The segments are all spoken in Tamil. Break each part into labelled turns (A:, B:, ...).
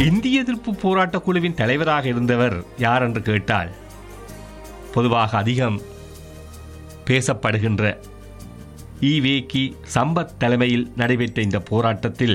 A: இந்திய எதிர்ப்பு போராட்ட குழுவின் தலைவராக இருந்தவர் யார் என்று கேட்டால் பொதுவாக அதிகம் பேசப்படுகின்ற ஈவேகி சம்பத் தலைமையில் நடைபெற்ற இந்த போராட்டத்தில்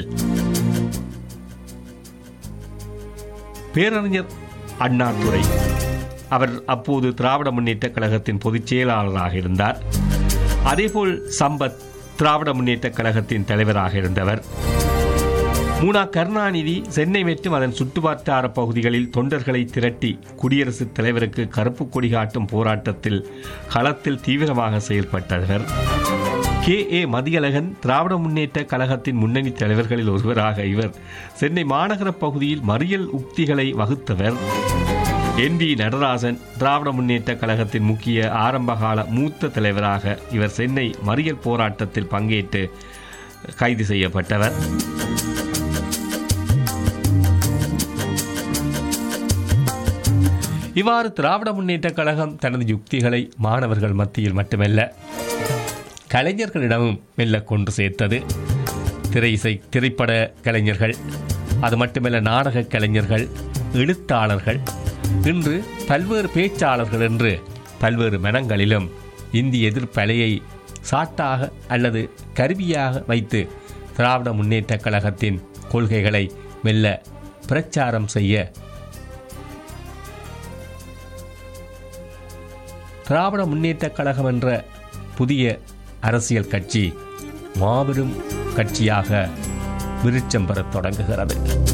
A: பேரறிஞர் அண்ணாதுரை அவர் அப்போது திராவிட முன்னேற்ற கழகத்தின் பொதுச் செயலாளராக இருந்தார் அதேபோல் சம்பத் திராவிட முன்னேற்ற கழகத்தின் தலைவராக இருந்தவர் மூனா கருணாநிதி சென்னை மற்றும் அதன் சுற்றுவட்டார பகுதிகளில் தொண்டர்களை திரட்டி குடியரசுத் தலைவருக்கு கருப்பு கொடி காட்டும் போராட்டத்தில் களத்தில் தீவிரமாக செயல்பட்டவர் கே ஏ மதியழகன் திராவிட முன்னேற்ற கழகத்தின் முன்னணி தலைவர்களில் ஒருவராக இவர் சென்னை மாநகர பகுதியில் மறியல் உக்திகளை வகுத்தவர் என் வி நடராஜன் திராவிட முன்னேற்ற கழகத்தின் முக்கிய ஆரம்பகால மூத்த தலைவராக இவர் சென்னை மறியல் போராட்டத்தில் பங்கேற்று கைது செய்யப்பட்டவர் இவ்வாறு திராவிட முன்னேற்ற கழகம் தனது யுக்திகளை மாணவர்கள் மத்தியில் மட்டுமல்ல கலைஞர்களிடமும் மெல்ல கொண்டு சேர்த்தது திரை இசை திரைப்பட கலைஞர்கள் அது மட்டுமல்ல நாடக கலைஞர்கள் எழுத்தாளர்கள் இன்று பல்வேறு பேச்சாளர்கள் என்று பல்வேறு மனங்களிலும் இந்திய எதிர்ப்பலையை சாட்டாக அல்லது கருவியாக வைத்து திராவிட முன்னேற்ற கழகத்தின் கொள்கைகளை மெல்ல பிரச்சாரம் செய்ய திராவிட முன்னேற்ற கழகம் என்ற புதிய அரசியல் கட்சி மாபெரும் கட்சியாக விருட்சம் பெறத் தொடங்குகிறது